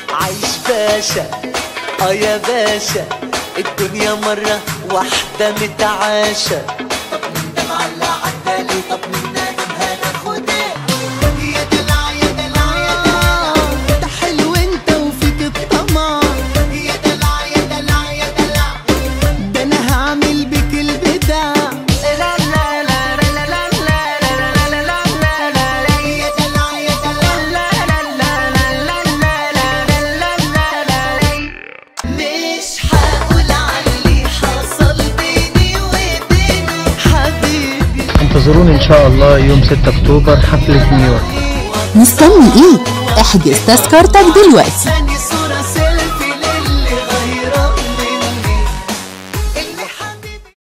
عايش باشا اه يا باشا الدنيا مرة واحدة متعاشة طب من ده معلق عدالي طب من نايم هناخد ايه يا دلع يا دلع يا دلع ده حلو انت وفيك الطمع يا دلع يا دلع يا دلع ده انا هعمل بك البدع لا لا لا لا لا لا لا لا لا لا لا لا لا يا دلع يا دلع لا لا لا لا لا لا لا لا لا لا مش هقول علي حصل بيني وبينه حبيبي انتظروني ان شاء الله يوم 6 اكتوبر حفلة نيويورك مستني ايه احجز تذكرتك دلوقتي ثاني